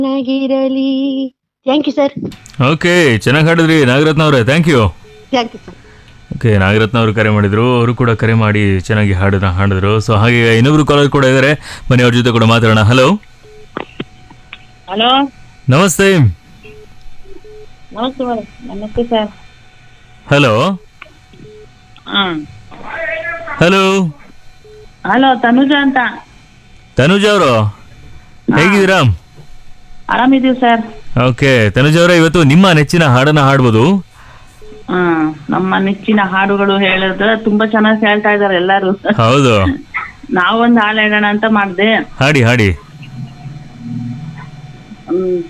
ಚೆನ್ನಾಗಿರಲಿ thank you sir okay ಚೆನ್ನಾಗಿ ಹಾಡಿದ್ರಿ ನಾಗರತ್ನ ಅವರೇ thank you thank you sir okay Nagaratna ಅವರು ಕರೆ ಮಾಡಿದ್ರು ಅವರು ಕೂಡ ಕರೆ ಮಾಡಿ ಚೆನ್ನಾಗಿ ಹಾಡನ್ನ ಹಾಡಿದ್ರು ಸೊ ಹಾಗೆ ಇನ್ನೊಬ್ರು ಕಾಲರ್ ಕೂಡ ಇದ್ದಾರೆ ಬನ್ನಿ ಅವ್ರ ಜೊತೆ ಕೂಡ ಮಾತಾಡೋಣ ಹಲೋ ಹಲೋ ನಮಸ್ತೆ ನಮಸ್ತೆ ಮೇಡಮ್ ನಮಸ್ತೆ ಸರ್ ಹಲೋ ಹಾಂ ಹಲೋ ಹಲೋ ತನುಜ ಅಂತ ತನುಜ್ ಅವರು ಹೇಗಿದ್ದೀರಾ ಆರಾಮಿದೀವಿ ಸರ್ ಓಕೆ ತನುಜ್ ಅವರೇ ಇವತ್ತು ನಿಮ್ಮ ನೆಚ್ಚಿನ ಹಾಡನ್ನ ಹಾಡ್ಬೋದು ಹಾಂ ನಮ್ಮ ನೆಚ್ಚಿನ ಹಾಡುಗಳು ಹೇಳಿದ್ರೆ ತುಂಬಾ ಚೆನ್ನಾಗಿ ಹೇಳ್ತಾ ಇದಾರೆ ಎಲ್ಲಾರು ಹೌದು ನಾವೊಂದು ಹಾಡು ಹೇಳೋಣ ಅಂತ ಮಾಡಿದೆ ಹಾಡಿ ಹಾಡಿ ಹ್ಮ್